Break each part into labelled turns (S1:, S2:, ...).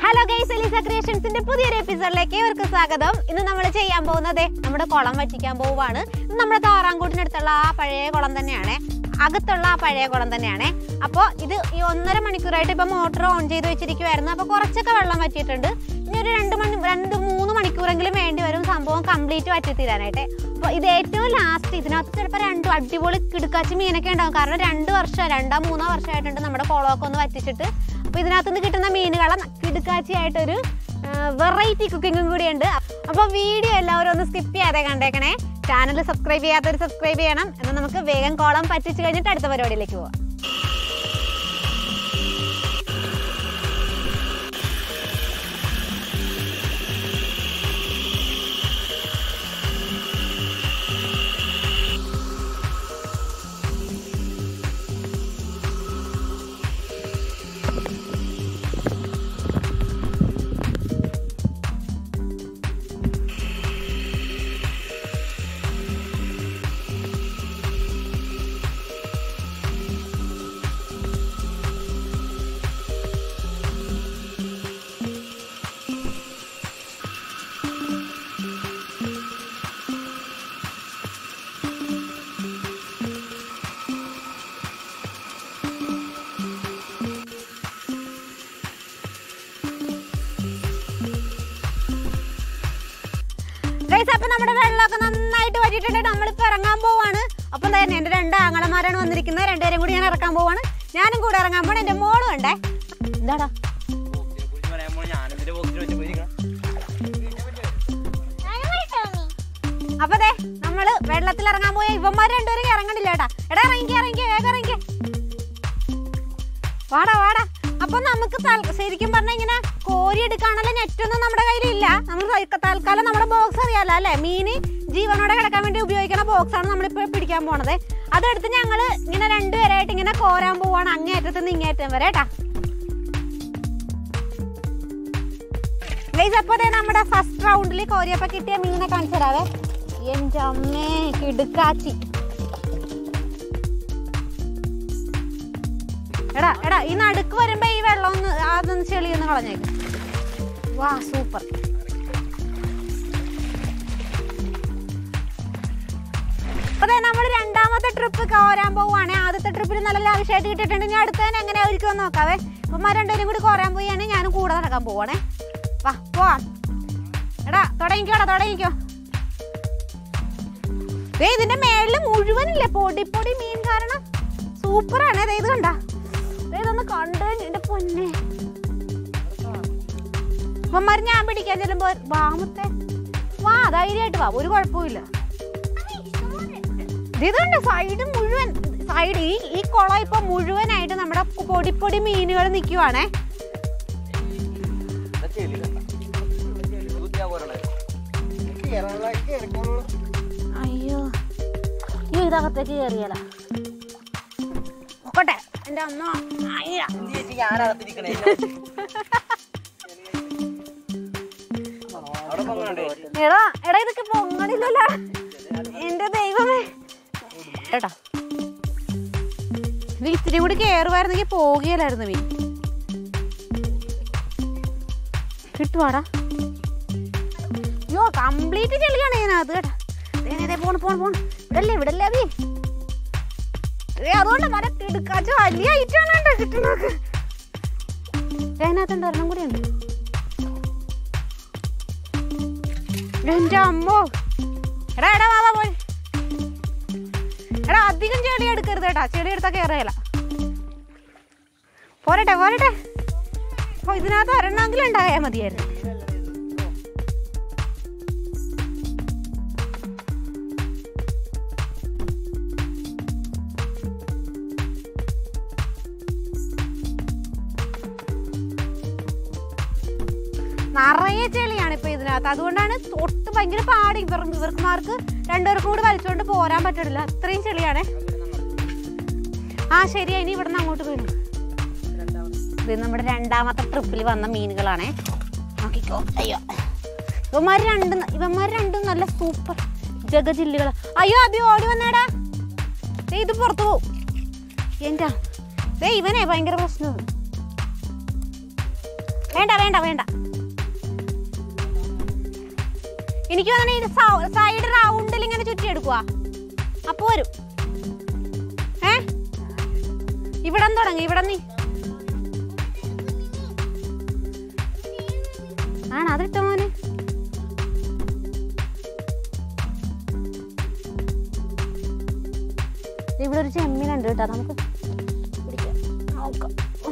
S1: Hello guys Elisa ക്രിയേഷൻസിന്റെ പുതിയൊരു എപ്പിസോഡിലേക്ക് ഇവർക്ക് സ്വാഗതം ഇന്ന് നമ്മൾ ചെയ്യാൻ പോകുന്നത് നമ്മുടെ കുളം വറ്റിക്കാൻ പോവുകയാണ് ഇത് നമ്മുടെ താറാങ്കൂട്ടിനടുത്തുള്ള ആ പഴയ കുളം തന്നെയാണ് അകത്തുള്ള ആ പഴയ കുളം തന്നെയാണ് അപ്പോൾ ഇത് ഈ ഒന്നര മണിക്കൂറായിട്ട് ഇപ്പോൾ മോട്ടോർ ഓൺ ചെയ്ത് വെച്ചിരിക്കുമായിരുന്നു അപ്പോൾ കുറച്ചൊക്കെ വെള്ളം വറ്റിയിട്ടുണ്ട് ഇനി ഒരു രണ്ട് മണി രണ്ട് മൂന്ന് മണിക്കൂറെങ്കിലും വേണ്ടി വരും സംഭവം കംപ്ലീറ്റ് വറ്റി തീരാനായിട്ട് അപ്പോൾ ഇത് ഏറ്റവും ലാസ്റ്റ് ഇതിനകത്ത് ചിലപ്പോൾ രണ്ടും അടിപൊളി കിടുക്കാച്ചി മീനൊക്കെ ഉണ്ടാവും കാരണം രണ്ട് വർഷം രണ്ടോ മൂന്നോ വർഷമായിട്ടുണ്ട് നമ്മുടെ കുളമൊക്കെ ഒന്ന് വറ്റിച്ചിട്ട് അപ്പോൾ ഇതിനകത്ത് നിന്ന് കിട്ടുന്ന മീനുകളെ കിടുക്കാച്ചിയായിട്ടൊരു വെറൈറ്റി കുക്കിങ്ങും കൂടിയുണ്ട് അപ്പോൾ വീഡിയോ എല്ലാവരും ഒന്ന് സ്കിപ്പ് ചെയ്യാതെ കണ്ടേക്കണേ ചാനൽ സബ്സ്ക്രൈബ് ചെയ്യാത്തവർ സബ്സ്ക്രൈബ് ചെയ്യണം എന്നാൽ നമുക്ക് വേഗം കോളം പറ്റിച്ച് കഴിഞ്ഞിട്ട് അടുത്ത പരിപാടിയിലേക്ക് പോവാം ഗൈസ് അപ്പൊ നമ്മുടെ വെള്ളമൊക്കെ നന്നായിട്ട് വറ്റിയിട്ടുണ്ട് നമ്മളിപ്പോ ഇറങ്ങാൻ പോവാണ് അപ്പം തന്നെ എന്റെ രണ്ട് ആങ്ങളമാരാണ് വന്നിരിക്കുന്നത് രണ്ടുപേരും കൂടി ഞാൻ ഇറക്കാൻ പോവാണ് ഞാനും കൂടെ ഇറങ്ങാൻ പോവാണ് എന്റെ മോളും ഉണ്ടേ എന്താടാ
S2: ബോക്സിനെ കുറിച്ച് പറയുമ്പോൾ ഞാനെന്തിന്റെ ബോക്സിനെ പറ്റി പോയിരിക്കണം
S1: അപ്പൊ ദേ നമ്മള് വെള്ളത്തിൽ ഇറങ്ങാൻ പോയ ഇവന്മാർ രണ്ടുപേരും ഇറങ്ങണില്ല കേട്ടാ എടാ ഇറങ്ങിക്കേ ഇറങ്ങിക്കേ വേഗം ഇറങ്ങിക്കേ വാടാ വാടാ അപ്പൊ നമുക്ക് തൽ- ശരിക്കും പറഞ്ഞ ഇങ്ങനെ കോരി എടുക്കാനുള്ള നെറ്റൊന്നും നമ്മുടെ കയ്യിലില്ല നമ്മൾ തൽക്ക- തൽക്കാലം നമ്മുടെ ബോക്സ് അറിയാലോ അല്ലെ മീന് ജീവനോടെ കിടക്കാൻ വേണ്ടി ഉപയോഗിക്കുന്ന ബോക്സ് ആണ് നമ്മളിപ്പോ പിടിക്കാൻ പോണത് അതെടുത്ത് ഞങ്ങള് ഇങ്ങനെ രണ്ടുപേരായിട്ട് ഇങ്ങനെ കോരാൻ പോവാണ് അങ്ങേയറ്റത്ത് നിന്ന് ഇങ്ങേറ്റം വരെ കേട്ടാ ഗൈസ് അപ്പോൾ ദേ നമ്മുടെ ഫസ്റ്റ് റൗണ്ടിൽ കോരിയപ്പോൾ കിട്ടിയ മീനെ കാണിച്ചു തരാവേ എൻ്റെ അമ്മേ കിടുക്കാച്ചി എടാ എടാ ഈ നടുക്ക് വരുമ്പോ ഈ വെള്ളം ഒന്ന് അതൊന്ന് ചെളി ഒന്ന് കളഞ്ഞേക്ക് വാ സൂപ്പർ അപ്പൊ നമ്മൾ രണ്ടാമത്തെ ട്രിപ്പ് കോരാൻ പോവാണ് ആദ്യത്തെ ട്രിപ്പിൽ നല്ല ലാവിഷായിട്ട് കിട്ടിയിട്ടുണ്ട് ഞാൻ അടുത്തതിന് എങ്ങനെ ആയിരിക്കും നോക്കാവേ അപ്പൊ രണ്ടുപേരും കൂടി കോരാൻ പോയാണ് ഞാനും കൂടെ നടക്കാൻ പോവാണേ വാ പോവാം എടാ തുടങ്ങിക്കോടാ തുടങ്ങിക്കോ ദേ ഇതിന്റെ മേളില് മുഴുവനില്ലേ പൊടി പൊടി മീൻ കാരണം സൂപ്പറാണ് ദേ ഇത് കണ്ട ദേ ഇതൊന്ന് കണ്ടു എന്റെ പൊന്നെ അമ്മമാര് ഞാൻ പിടിക്കാൻ ചെല്ലുമ്പോ വാമത്തെ വാ ധൈര്യമായിട്ട് വാ ഒരു കുഴപ്പമില്ല ഇതുണ്ട് സൈഡ് മുഴുവൻ സൈഡ് ഈ ഈ കുളം ഇപ്പൊ മുഴുവനായിട്ട് നമ്മുടെ പൊടി പൊടി മീനുകൾ നിൽക്കുവാണേ
S2: ചെളി കണ്ട ചെളി കുത്തിയാ പോരണേ
S1: അയ്യോ ഈ ഇതകത്തേക്ക് കയറിയല നോക്കട്ടെ എന്റെ അമ്മ അയ്യ
S2: ഞാനകത്തിരിക്കണേ അവിടെ പൊങ്ങണ്ടേ
S1: എടാ എടാ ഇതൊക്കെ പൊങ്ങണില്ലല്ലോ എന്റെ ദൈവമേ എടാ ഇത് ഇത്തിരി കൂടി കയറുമായിരുന്നെങ്കിൽ പോകുകയില്ലായിരുന്നു മീൻ കിട്ടുവാടാ അയ്യോ കംപ്ലീറ്റ് ചെളിയാണ് ഇതിനകത്ത് കേട്ടാ ദേ, ദേ, ദേ, പോണ് പോണ് പോണ് ഇവിടല്ലേ ഇവിടല്ലേ അതി ഏ അതുകൊണ്ട് മര കിടുക്കാച്ച വലിയ ഐറ്റാണ് കേട്ടോ കിട്ടുന്നത് അതിനകത്തുണ്ട് ഒരെണ്ണം കൂടി ഉണ്ട് എന്റെ അമ്മോ എടാ എടാ വാ വാ പോയി എടാ അധികം ചെളി എടുക്കരുത് കേട്ടാ ചെളി എടുത്താ കയറിയല്ല പോരട്ടെ പോരട്ടെ ഓ ഇതിനകത്ത് ഒരെണ്ണമെങ്കിലും ഉണ്ടായാൽ മതിയായിരുന്നു നിറയെ ചെളിയാണ് ഇപ്പൊ ഇതിനകത്ത് അതുകൊണ്ടാണ് തൊട്ട് ഭയങ്കര പാട് ഇവർ ഇവർക്കുമാർക്ക് രണ്ടുപേർക്കും കൂടി വലിച്ചുകൊണ്ട് പോരാൻ പറ്റില്ല അത്രയും ചെളിയാണ് ആ ശരി ഇനി ഇവിടെ നിന്ന് അങ്ങോട്ട് വീണു ഇത് നമ്മുടെ രണ്ടാമത്തെ ട്രിപ്പിൽ വന്ന മീനുകളാണേ നോക്കിക്കോ അയ്യോ ഇവന്മാർ രണ്ടും ഇവന്മാർ രണ്ടും നല്ല സൂപ്പർ ജഗജില്ലുകൾ അയ്യോ അഭി ഓടി വന്നേടാ ദേ ഇത് പുറത്തു പോവും എൻ്റെ ദേ ഇവനെ ഭയങ്കര പ്രശ്നമാണ് വേണ്ട വേണ്ട വേണ്ട എനിക്ക് തോന്നണ ഈ സൈഡ് റൗണ്ടിൽ ഇങ്ങനെ ചുറ്റിയെടുക്കുക അപ്പൊ വരും ഏ ഇവിടം തുടങ്ങി ഇവിടെ നീ ആണ് അതിട്ടോ മോനെ ഇവിടെ ഒരു ചെമ്മീനുണ്ട് കേട്ടോ നമുക്ക് പിടിക്കാം നോക്കാം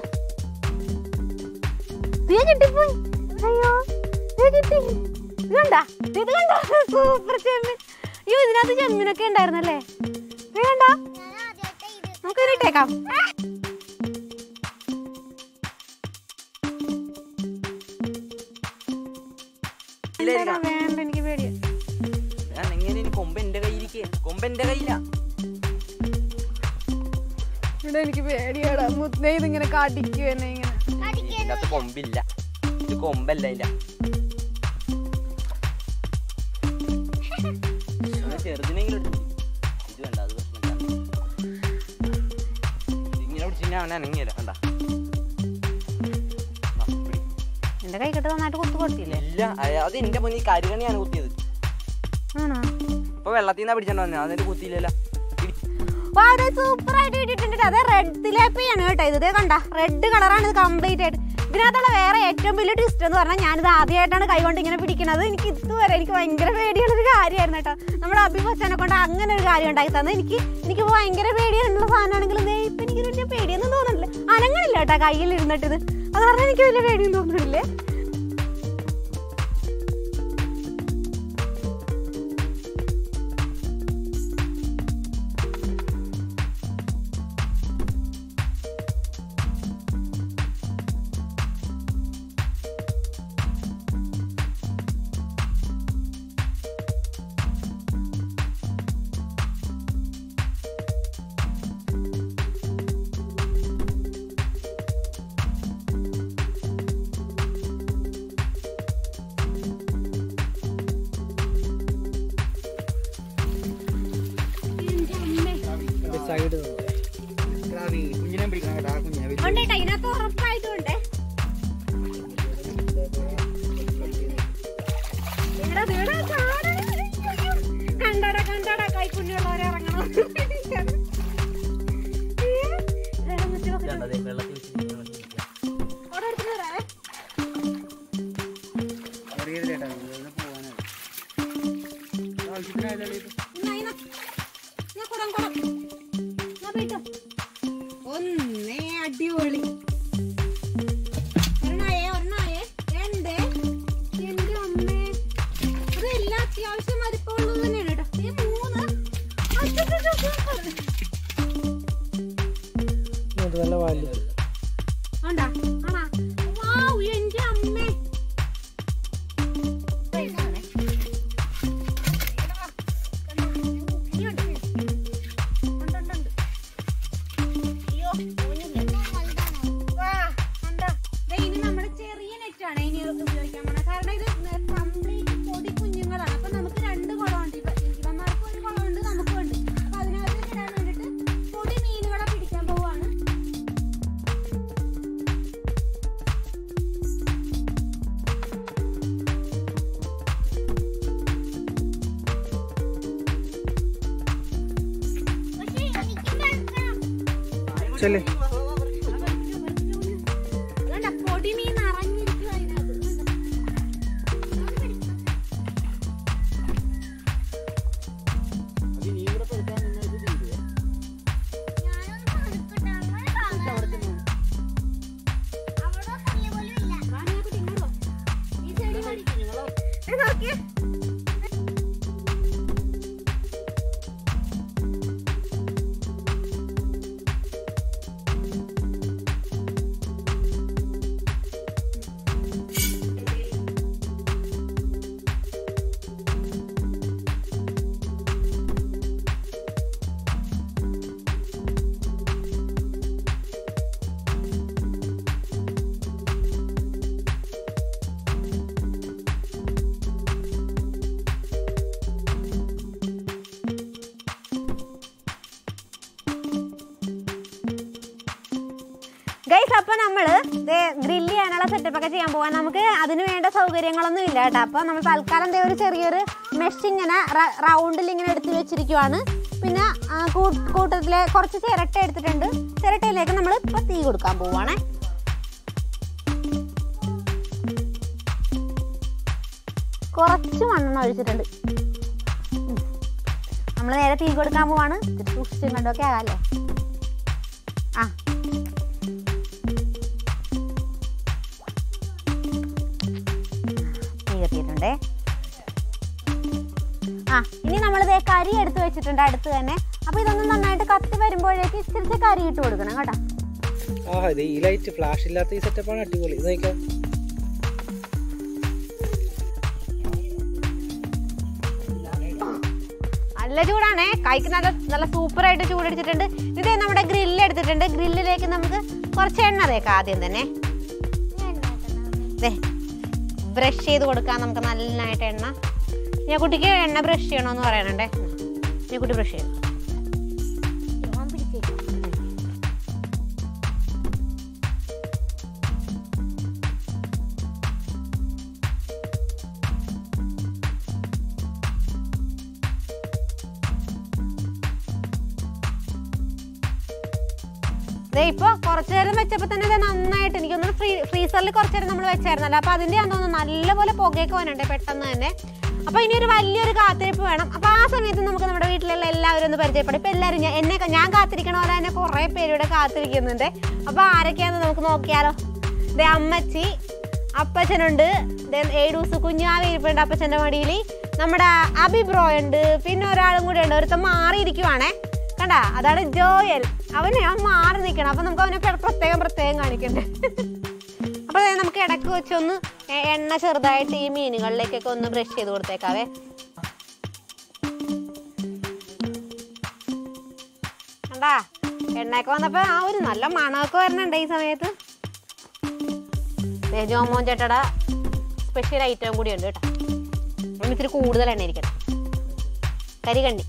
S1: ദേ കിട്ടിപ്പോയി അയ്യോ ദേ കിട്ടി ഇത് കണ്ടാ ഇത് കണ്ടാ സൂപ്പർ ചെമ്മീൻ അയ്യോ ഇതിനകത്ത് ചെമ്മീനൊക്കെ ഉണ്ടായിരുന്നല്ലേ ഇത് കണ്ടാ നമുക്ക് ഇതിന് ഇട്ടേക്കാം എന്താടാ വേണ്ട എനിക്ക് പേടിയാ
S2: ഞാൻ എങ്ങനെ ഇനി കൊമ്പ് എന്റെ കയ്യിലിരിക്കേ കൊമ്പ് എന്റെ കയ്യിലാ
S1: ഇവിടെ എനിക്ക് പേടിയാടാ മുത്തേ ഇതിങ്ങനെ കാട്ടിക്കു എന്നെ ഇങ്ങനെ
S2: ഇതിന്റെ അകത്ത് കൊമ്പില്ല ഇത് കൊമ്പല്ല ഇല്ല ചെറുതിനെങ്കിലും ഇട്ടു. ഇത് വേണ്ട അത് പ്രശ്നമില്ല ഇങ്ങനെ പിടിച്ചിട്ട് അവൻ അനങ്ങിയല്ല കണ്ട
S1: എന്റെ കൈ കെട്ട് നന്നായിട്ട് കുത്തു കൊടുത്തില്ലേ
S2: ഇല്ല അയ- അത് എന്റെ മുന്നിൽ കരുകണിയാണ് കുത്തിയത്
S1: ആണോ
S2: ഇപ്പൊ വെള്ളത്തിൽ നിന്നാ പിടിച്ചോണ്ട് വന്നത് അതിന്റെ കുത്തിയില്ലല്ലോ
S1: സൂപ്പർ ആയിട്ട് ഇട്ടിട്ടുണ്ട് അതെ റെഡ് തിലേപ്പിയാണ് കേട്ടോ ഇത് ദേ കണ്ട റെഡ് കളറാണ് ഇത് കംപ്ലീറ്റ് ആയിട്ട് ഇതിനകത്തുള്ള വേറെ ഏറ്റവും വലിയ ട്വിസ്റ്റ് എന്ന് പറഞ്ഞാൽ ഞാനിത് ആദ്യമായിട്ടാണ് കൈകൊണ്ട് ഇങ്ങനെ പിടിക്കുന്നത് എനിക്ക് ഇതുവരെ എനിക്ക് ഭയങ്കര പേടിയുള്ള ഒരു കാര്യമായിരുന്നു കേട്ടോ നമ്മുടെ അഭിഭച്ചനെ കൊണ്ട് അങ്ങനെ ഒരു കാര്യം ഉണ്ടാക്കി തന്നെ എനിക്ക് എനിക്ക് ഭയങ്കര പേടിയുള്ള സാധനമാണെങ്കിലും ദേ ഇപ്പം എനിക്ക് വലിയ പേടിയൊന്നും തോന്നുന്നില്ല അനങ്ങളില്ല കേട്ടോ കയ്യിൽ ഇരുന്നിട്ട് ഇത് അത് കാരണം എനിക്ക് വലിയ പേടിയൊന്നും തോന്നുന്നില്ലേ
S2: കുഞ്ഞിനെ പിടിക്കണം കേട്ടോ ആ കുഞ്ഞിനെ
S1: ഉണ്ട് കേട്ടോ ഇതിനകത്ത് ഉറപ്പായിട്ടും ഉണ്ട് ഇവിടെ ഇവിടെ കാണണം. കണ്ടോടാ കണ്ടോടാ കൈക്കുഞ്ഞുള്ളവരെ ഇറങ്ങണം ഇതെടാ മുറ്റി നോക്ക്.
S2: കണ്ടതേ വെള്ളത്തിൽ വെച്ചിരിക്കുന്ന
S1: അവിടെ എടുത്തിട്ട് വരാവേ. ഇന്നാ, ഇന്നാ. ഇന്നാ കുടം, കുടം. ഇന്നാ പോയിട്ടോ. ഒന്നേ അടിപൊളി ഒരെണ്ണായേ ഒരെണ്ണായേ രണ്ട് എന്റെ അമ്മേ അതെല്ലാം അത്യാവശ്യം വലിപ്പമുള്ളത് തന്നെയാണ് കേട്ടോ ഈ മൂന്ന് അച്ചച്ചോ, സൂപ്പർ. ആണ്ടാ? ആണാ? വൗ, എന്റെ അമ്മേ. ഇതാണേ. ഇനിയുണ്ട്. ഉണ്ട്, ഉണ്ട്, ഉണ്ട്. അയ്യോ, പോണില്ല. വാ, കണ്ടോ? ദേ ഇനി നമ്മുടെ ചെറിയ നെറ്റാണ് ഇനി ഉപയോഗിക്കാൻ പോണത് കാരണം ഇത് കംപ്ലീറ്റ് പൊടി കുഞ്ഞുങ്ങളാണ് അപ്പൊ നമുക്ക് രണ്ട് കുളമുണ്ട് ഇവ ഇവന്മാർക്ക് ഒരു കുളമുണ്ട് നമുക്കും ഉണ്ട് അപ്പൊ അതിനകത്ത് ഇടാൻ വേണ്ടിട്ട് പൊടി മീനുകളെ പിടിക്കാൻ പോവാണ്
S3: ചെല്ലേ
S1: കണ്ട പൊടി മീൻ നിറഞ്ഞിരിക്കും അതിനകത്ത് നോക്കിയേ ഗൈസ് അപ്പൊ നമ്മള് ഗ്രില്ല് ചെയ്യാനുള്ള സെറ്റപ്പ് ഒക്കെ ചെയ്യാൻ പോവാൻ നമുക്ക് അതിന് വേണ്ട സൗകര്യങ്ങളൊന്നും ഇല്ല കേട്ടോ അപ്പൊ നമ്മൾ തൽക്കാലം ദേ ഒരു ചെറിയൊരു മെഷ് ഇങ്ങനെ റൗണ്ടിൽ ഇങ്ങനെ എടുത്ത് വെച്ചിരിക്കുവാണ് പിന്നെ ആ, കൂ- കൂട്ടത്തിലെ കുറച്ച് ചിരട്ട എടുത്തിട്ടുണ്ട് ചിരട്ടയിലേക്ക് നമ്മൾ ഇപ്പൊ തീ കൊടുക്കാൻ പോവാണേ കുറച്ച് മണ്ണെണ്ണ ഒഴിച്ചിട്ടുണ്ട് നമ്മൾ നേരെ തീ കൊടുക്കാൻ പോവാണ് ഇത്തിരി സൂക്ഷിച്ചും കണ്ടൊക്കെ ആകാല്ലേ ആ തീ കത്തിയിട്ടുണ്ടേ ആ ഇനി നമ്മൾ ഇതേ കരി എടുത്ത് വെച്ചിട്ടുണ്ട് അടുത്ത് തന്നെ അപ്പൊ ഇതൊന്നും നന്നായിട്ട് കത്തി വരുമ്പോഴേക്ക് ഇച്ചിരി കരി ഇട്ട് കൊടുക്കണം കേട്ടോ
S3: ആഹാ ഇത് ഈ ലൈറ്റ് ഫ്ലാഷ് ഇല്ലാത്ത ഈ സെറ്റപ്പാണ് അടിപൊളി ഇത് നോക്കാം
S1: നല്ല ചൂടാണേ കൈക്ക് നല്ല നല്ല സൂപ്പറായിട്ട് ചൂടടിച്ചിട്ടുണ്ട് ഇത് നമ്മുടെ ഗ്രില്ല് എടുത്തിട്ടുണ്ട് ഗ്രില്ലിലേക്ക് നമുക്ക് കുറച്ച് എണ്ണ തേക്കാം ആദ്യം തന്നെ ദേ ബ്രഷ് ചെയ്ത് കൊടുക്കാം നമുക്ക് നന്നായിട്ട് എണ്ണ ഞാൻ കുട്ടിക്ക് എണ്ണ ബ്രഷ് ചെയ്യണമെന്ന് പറയണുണ്ടേ ഞാൻ കുട്ടി ബ്രഷ് ചെയ്യും ദേ ഇപ്പൊ കുറച്ചു നേരം വെച്ചപ്പോ തന്നെ ഇത് നന്നായിട്ട് എനിക്കൊന്ന് ഫ്രീ ഫ്രീസറിൽ കുറച്ചു നേരം നമ്മൾ വെച്ചായിരുന്നല്ലോ അപ്പൊ അതിന്റെ ഞാൻ തോന്നുന്നു നല്ലപോലെ പുകയൊക്കെ വരണ്ടേ പെട്ടെന്ന് തന്നെ അപ്പൊ ഇനി ഒരു വലിയൊരു കാത്തിരിപ്പ് വേണം അപ്പൊ ആ സമയത്ത് നമുക്ക് നമ്മുടെ വീട്ടിലുള്ള എല്ലാവരും ഒന്ന് പരിചയപ്പെടും ഇപ്പൊ എല്ലാവരും ഞാൻ എന്നെ ഞാൻ കാത്തിരിക്കണ പോലെ തന്നെ കുറെ പേര് ഇവിടെ കാത്തിരിക്കുന്നുണ്ട് അപ്പൊ ആരൊക്കെയാന്ന് നമുക്ക് നോക്കിയാലോ ദേ അമ്മച്ചി അപ്പച്ചനുണ്ട് ദെൻ ഏഴൂസ് കുഞ്ഞാവി ഇരിപ്പുണ്ട് അപ്പച്ചന്റെ മടിയിൽ നമ്മുടെ അഭിബ്രോ ഉണ്ട് പിന്നെ ഒരാളും കൂടെ ഉണ്ട് ഒരുത്തം മാറിയിരിക്കുവാണേ കണ്ട അതാണ് ജോയൽ അവന് ഞാൻ മാറി നിൽക്കണം അപ്പൊ നമുക്ക് അവനെ പ്ര- പ്രത്യേകം പ്രത്യേകം കാണിക്കണ്ടേ അപ്പൊ ദേ നമുക്ക് ഇടയ്ക്ക് വെച്ചൊന്ന് എ- എണ്ണ ചെറുതായിട്ട് ഈ മീനുകളിലേക്കൊക്കെ ഒന്ന് ബ്രഷ് ചെയ്ത് കൊടുത്തേക്കാവേ കണ്ടാ എണ്ണയൊക്കെ വന്നപ്പോ ആ ഒരു നല്ല മണമൊക്കെ വരണുണ്ട് ഈ സമയത്ത് ദേ ജോമോൻ ചേട്ടയുടെ സ്പെഷ്യൽ ഐറ്റം കൂടി ഉണ്ട് കേട്ടോ അതിന് ഇത്തിരി കൂടുതൽ എണ്ണ ഇരിക്കട്ടെ കരികണ്ടി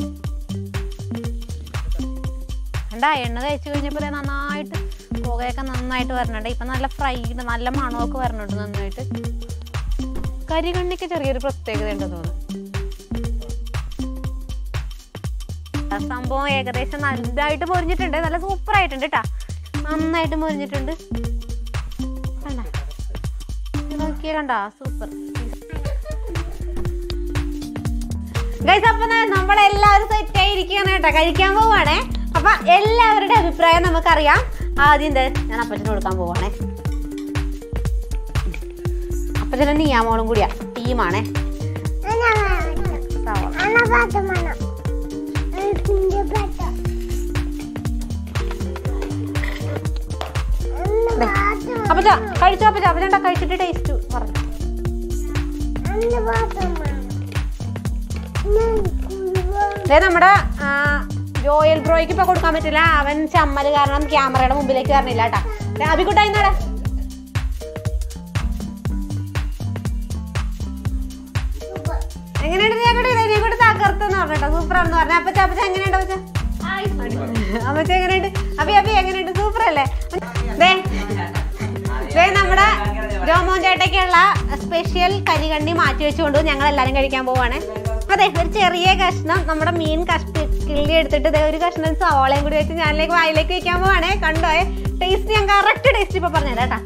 S1: കണ്ടാ എണ്ണ തേച്ച് കഴിഞ്ഞപ്പോൾ നന്നായിട്ട് പുകയൊക്കെ നന്നായിട്ട് വരണുണ്ട് ഇപ്പം നല്ല ഫ്രൈ നല്ല മണമൊക്കെ വരണുണ്ട് നന്നായിട്ട് കരികണ്ണിക്ക് ചെറിയൊരു പ്രത്യേകത ഉണ്ടെന്ന് തോന്നുന്നു ആ സംഭവം ഏകദേശം നല്ലതായിട്ട് പൊരിഞ്ഞിട്ടുണ്ട് നല്ല സൂപ്പർ ആയിട്ടുണ്ട് കേട്ടാ നന്നായിട്ട് പൊരിഞ്ഞിട്ടുണ്ട് കണ്ടാ ഇത് നോക്കിയാ കണ്ടാ സൂപ്പർ ഗൈസ് അപ്പൊ ദേ നമ്മളെല്ലാവരും സെറ്റ് ആയിരിക്കുകയാണ് കേട്ടോ കഴിക്കാൻ പോവാണേ അപ്പൊ എല്ലാവരുടെ അഭിപ്രായം നമുക്കറിയാം ആദ്യം ദേ ഞാൻ അപ്പച്ചന് കൊടുക്കാൻ പോവാണേ അപ്പച്ചനും നീയാമോളും കൂടിയാ ടീമാണേ സവാള. ദേ. അപ്പച്ച കഴിച്ചോ അപ്പച്ച അപ്പച്ചണ്ട കഴിച്ചിട്ട് ടേസ്റ്റ് പറഞ്ഞു ദേ നമ്മുടെ ആ, ജോയൽ ബ്രോയ്ക്ക് ഇപ്പൊ കൊടുക്കാൻ പറ്റില്ല അവൻ ചമ്മല് കാരണം ക്യാമറയുടെ മുമ്പിലേക്ക് വരണില്ല കേട്ടാ ദേ, അബിക്കുട്ട ഇന്നാടെ എങ്ങനെയുണ്ട് നീ അങ്ങോട്ട് നീ കൂടെ തകർത്തെന്ന് പറഞ്ഞോ സൂപ്പറാണെന്ന് പറഞ്ഞ അപ്പച്ച അപ്പച്ച എങ്ങനെയുണ്ട് അപ്പച്ച അമ്മച്ച എങ്ങനെയുണ്ട് അബി അബി എങ്ങനെയുണ്ട് സൂപ്പർ അല്ലേ ദേ ദേ നമ്മുടെ ജോമോൻ ചേട്ടയ്ക്കുള്ള സ്പെഷ്യൽ കരികണ്ടി മാറ്റി വെച്ചുകൊണ്ട് ഞങ്ങൾ എല്ലാരും കഴിക്കാൻ പോവാണ് അതെ ഒരു ചെറിയ കഷ്ണം നമ്മുടെ മീൻ കഷ്ടി കിള്ളി എടുത്തിട്ട് ദേ ഒരു കഷ്ണം സവാളയും കൂടി വെച്ച് ഞാനിലേക്ക് വായിലേക്ക് വെക്കാൻ പോവാണേ കണ്ടോ ടേസ്റ്റ് ഞാൻ കറക്റ്റ് ടേസ്റ്റ് ഇപ്പൊ പറഞ്ഞുതരാം കേട്ടാ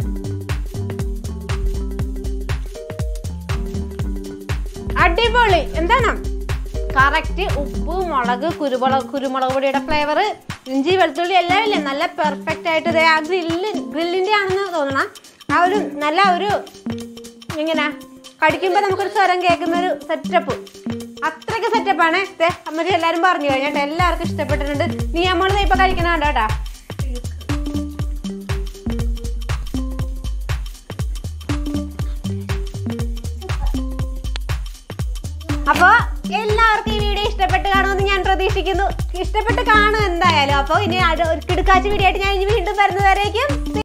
S1: അടിപൊളി എന്താണ് കറക്റ്റ് ഉപ്പ് മുളക് കുരുമുളക് കുരുമുളക് പൊടിയുടെ ഫ്ലേവർ ഇഞ്ചി വെളുത്തുള്ളി എല്ലാം ഇല്ലേ നല്ല പെർഫെക്റ്റ് ആയിട്ട് ദേ ആ ഗ്രില്ല് ഗ്രില്ലിന്റെ ആണെന്ന് തോന്നണം ആ ഒരു നല്ല ഒരു ഇങ്ങനെ കടിക്കുമ്പോൾ നമുക്കൊരു സ്വരം കേൾക്കുന്ന ഒരു സെറ്റപ്പ് അത്രയ്ക്ക് സെറ്റപ്പാണ് അമ്മച്ചി എല്ലാവരും പറഞ്ഞു കഴിഞ്ഞാൽ എല്ലാവർക്കും ഇഷ്ടപ്പെട്ടിട്ടുണ്ട് നീ നമ്മൾ ഇപ്പൊ കഴിക്കണ കണ്ടോ കേട്ടാ അപ്പോൾ എല്ലാവർക്കും ഈ വീഡിയോ ഇഷ്ടപ്പെട്ട് കാണുമെന്ന് ഞാൻ പ്രതീക്ഷിക്കുന്നു ഇഷ്ടപ്പെട്ട് കാണും എന്തായാലും അപ്പോൾ ഇനി അടു- ഒരു കിടുക്കാച്ച വീഡിയോ ആയിട്ട് ഞാൻ ഇനി വീണ്ടും വരുന്നവരേക്കും